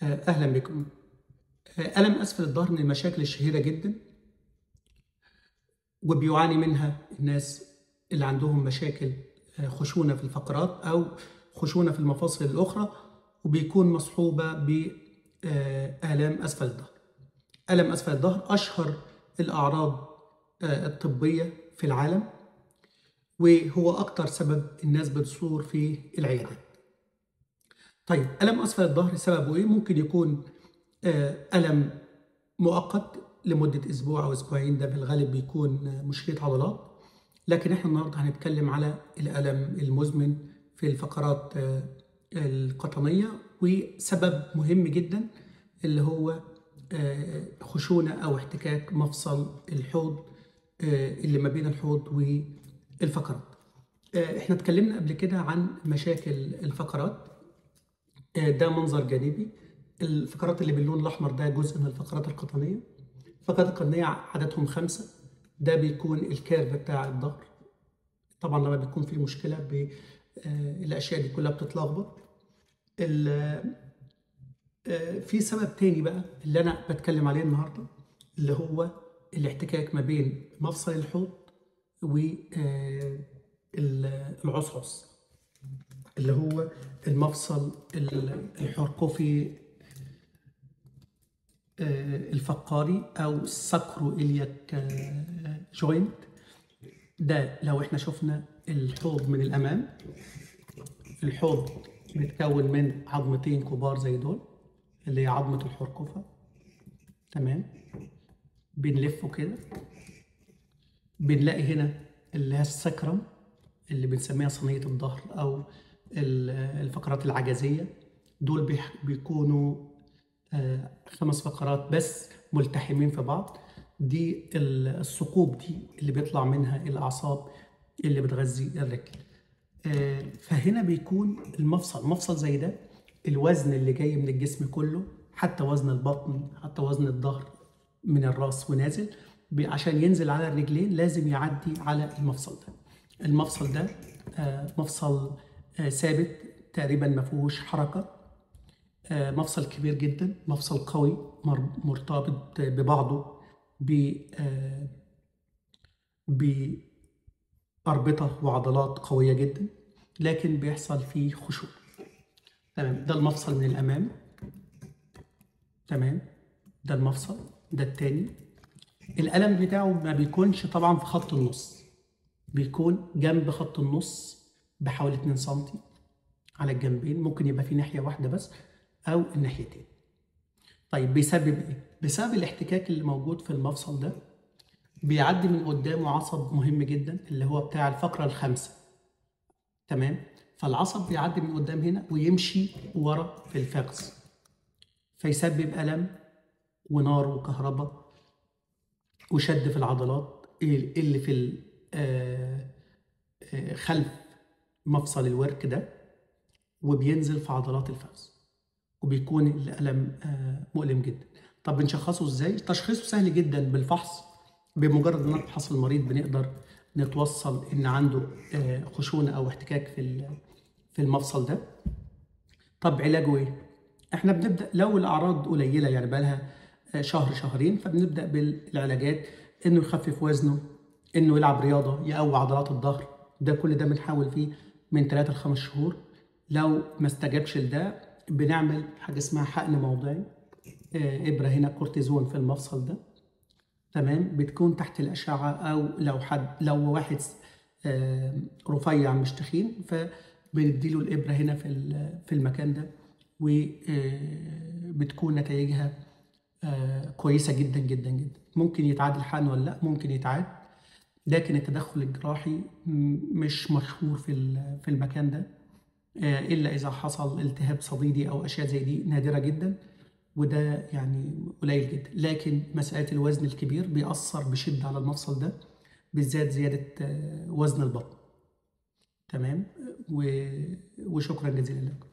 أهلا بكم ألم أسفل الظهر من المشاكل الشهيرة جدا وبيعاني منها الناس اللي عندهم مشاكل خشونة في الفقرات أو خشونة في المفاصل الأخرى وبيكون مصحوبة بآلام أسفل الظهر ألم أسفل الظهر أشهر الأعراض الطبية في العالم وهو أكتر سبب الناس بتصور في العيادات طيب ألم أسفل الظهر سببه إيه؟ ممكن يكون ألم مؤقت لمدة أسبوع أو أسبوعين ده بالغالب بيكون مشكلة عضلات لكن إحنا النهاردة هنتكلم على الألم المزمن في الفقرات القطنية وسبب مهم جدا اللي هو خشونة أو احتكاك مفصل الحوض اللي ما بين الحوض والفقرات احنا اتكلمنا قبل كده عن مشاكل الفقرات ده منظر جانبي الفقرات اللي باللون الاحمر ده جزء من الفقرات القطنيه الفقرات القطنيه عددهم خمسه ده بيكون الكيرف بتاع الظهر طبعا لما بيكون في مشكله الاشياء دي كلها بتتلخبط في سبب تاني بقى اللي انا بتكلم عليه النهارده اللي هو الاحتكاك ما بين مفصل الحوض والعصعص اللي هو المفصل الحرقفي الفقاري او الساكرو الياك جوينت ده لو احنا شفنا الحوض من الامام الحوض متكون من عظمتين كبار زي دول اللي هي عظمة الحرقفة تمام بنلفه كده بنلاقي هنا اللي هي السكرم اللي بنسميها صينية الظهر أو الفقرات العجزية دول بيكونوا خمس فقرات بس ملتحمين في بعض دي الثقوب دي اللي بيطلع منها الأعصاب اللي بتغذي الرجل فهنا بيكون المفصل مفصل زي ده الوزن اللي جاي من الجسم كله حتى وزن البطن حتى وزن الظهر من الراس ونازل عشان ينزل على الرجلين لازم يعدي على المفصل ده المفصل ده مفصل ثابت تقريبا ما فيهوش حركه مفصل كبير جدا مفصل قوي مرتبط ببعضه ب بأربطة وعضلات قوية جدا لكن بيحصل فيه خشونة تمام ده المفصل من الأمام تمام ده المفصل ده التاني الألم بتاعه ما بيكونش طبعا في خط النص بيكون جنب خط النص بحوالي 2 سم على الجنبين ممكن يبقى في ناحية واحدة بس أو الناحيتين طيب بيسبب إيه؟ بسبب الاحتكاك اللي موجود في المفصل ده بيعدي من قدامه عصب مهم جدا اللي هو بتاع الفقرة الخامسة تمام فالعصب بيعدي من قدام هنا ويمشي ورا في الفخذ فيسبب ألم ونار وكهرباء وشد في العضلات اللي في خلف مفصل الورك ده وبينزل في عضلات الفخذ وبيكون الألم مؤلم جدا طب بنشخصه ازاي؟ تشخيصه سهل جدا بالفحص بمجرد ان نفحص المريض بنقدر نتوصل ان عنده خشونه او احتكاك في في المفصل ده طب علاجه ايه احنا بنبدا لو الاعراض قليله يعني بقى لها شهر شهرين فبنبدا بالعلاجات انه يخفف وزنه انه يلعب رياضه يقوي عضلات الظهر ده كل ده بنحاول فيه من 3 ل 5 شهور لو ما استجابش لده بنعمل حاجه اسمها حقن موضعي ابره هنا كورتيزون في المفصل ده تمام بتكون تحت الأشعة أو لو حد لو واحد رفيع مش تخين فبنديله الإبرة هنا في في المكان ده وبتكون نتائجها كويسة جدا جدا جدا ممكن يتعاد الحقن ولا لا ممكن يتعاد لكن التدخل الجراحي مش مشهور في في المكان ده إلا إذا حصل التهاب صديدي أو أشياء زي دي نادرة جدا وده يعني قليل جدا لكن مسألة الوزن الكبير بيأثر بشدة على المفصل ده بالذات زيادة وزن البطن تمام وشكرا جزيلا لكم